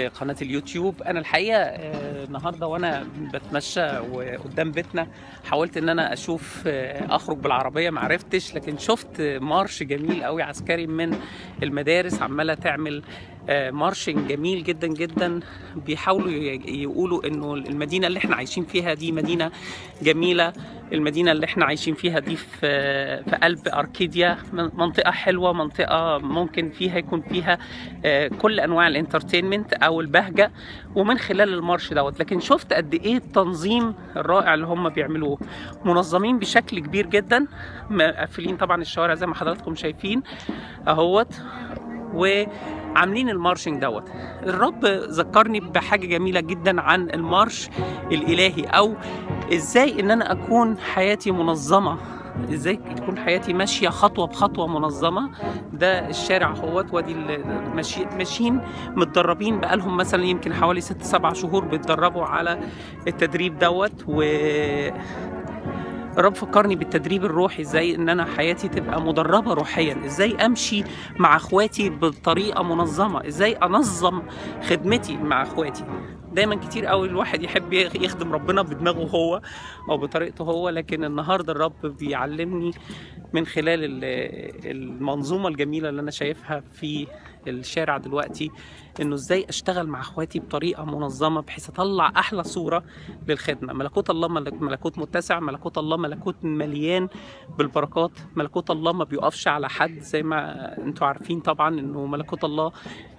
قناة اليوتيوب أنا الحقيقة آه، النهاردة وأنا بتمشى وقدام بيتنا حاولت إن أنا أشوف آه، أخرج بالعربية معرفتش لكن شفت مارش جميل قوي عسكري من المدارس عمالة تعمل آه، مارشنج جميل جدا جدا بيحاولوا ي- يقولوا إنه المدينة اللي إحنا عايشين فيها دي مدينة جميلة المدينة اللي إحنا عايشين فيها دي في في قلب أركيديا من- منطقة حلوة منطقة ممكن فيها يكون فيها آه، كل انواع الانترتينمنت او البهجه ومن خلال المارش دوت لكن شفت قد ايه التنظيم الرائع اللي هم بيعملوه منظمين بشكل كبير جدا مقفلين طبعا الشوارع زي ما حضراتكم شايفين اهوت وعاملين المارشنج دوت الرب ذكرني بحاجه جميله جدا عن المارش الالهي او ازاي ان انا اكون حياتي منظمه ازاي تكون حياتي ماشيه خطوه بخطوه منظمه ده الشارع اهوت وادي ال- ماشي ماشيين متدربين بقالهم مثلا يمكن حوالي ست سبع شهور بيتدربوا على التدريب دوت و الرب فكرني بالتدريب الروحي ازاي ان انا حياتي تبقى مدربه روحيا ازاي امشي مع اخواتي بطريقه منظمه ازاي انظم خدمتي مع اخواتي دايما كتير قوي الواحد يحب يخدم ربنا بدماغه هو او بطريقته هو لكن النهارده الرب بيعلمني من خلال ال- المنظومه الجميله اللي انا شايفها في الشارع دلوقتي انه ازاي اشتغل مع اخواتي بطريقه منظمه بحيث اطلع احلى صوره للخدمه ملكوت الله ملك- ملكوت متسع ملكوت الله ملكوت مليان بالبركات ملكوت الله ما بيقفش على حد زي ما انتوا عارفين طبعا انه ملكوت الله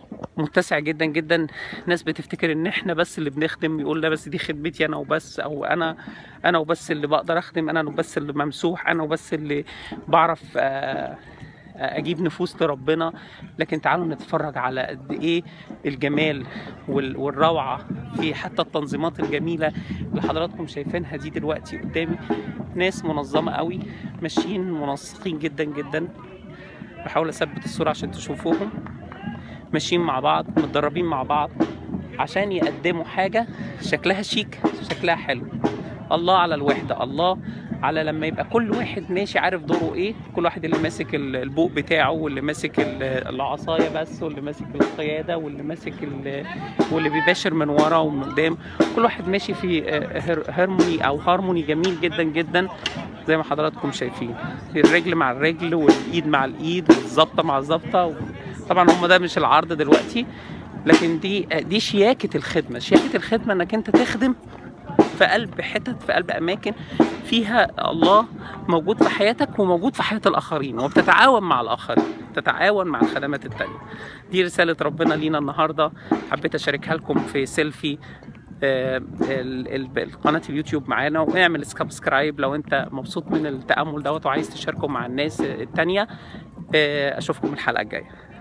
متسع جدا جدا ناس بتفتكر ان احنا بس اللي بنخدم يقول لا بس دي خدمتي انا وبس او انا انا وبس اللي بقدر اخدم انا وبس اللي ممسوح انا وبس اللي بعرف آه، اجيب نفوس لربنا لكن تعالوا نتفرج على قد ايه الجمال وال- والروعه في حتى التنظيمات الجميله اللي حضراتكم شايفينها دي دلوقتي قدامي ناس منظمه قوي ماشيين منسقين جدا جدا بحاول اثبت الصوره عشان تشوفوهم ماشيين مع بعض متدربين مع بعض عشان يقدموا حاجه شكلها شيك شكلها حلو الله على الوحده الله على لما يبقى كل واحد ماشي عارف دوره ايه كل واحد اللي ماسك ال- البوق بتاعه واللي ماسك ال- العصايه بس واللي ماسك القياده واللي ماسك ال- واللي بيباشر من ورا ومن قدام كل واحد ماشي في آه، هر- هارموني او هارموني جميل جدا جدا زي ما حضراتكم شايفين الرجل مع الرجل والايد مع الايد والظبطه مع الظبطه طبعا هم ده مش العرض دلوقتي لكن دي دي شياكه الخدمه شياكه الخدمه انك انت تخدم في قلب حتت في قلب اماكن فيها الله موجود في حياتك وموجود في حياه الاخرين وبتتعاون مع الاخرين تتعاون مع الخدمات التانية دي رساله ربنا لينا النهارده حبيت اشاركها لكم في سيلفي آه، ال- ال- قناه اليوتيوب معانا واعمل سبسكرايب لو انت مبسوط من التامل دوت وعايز تشاركه مع الناس التانية آه، اشوفكم الحلقه الجايه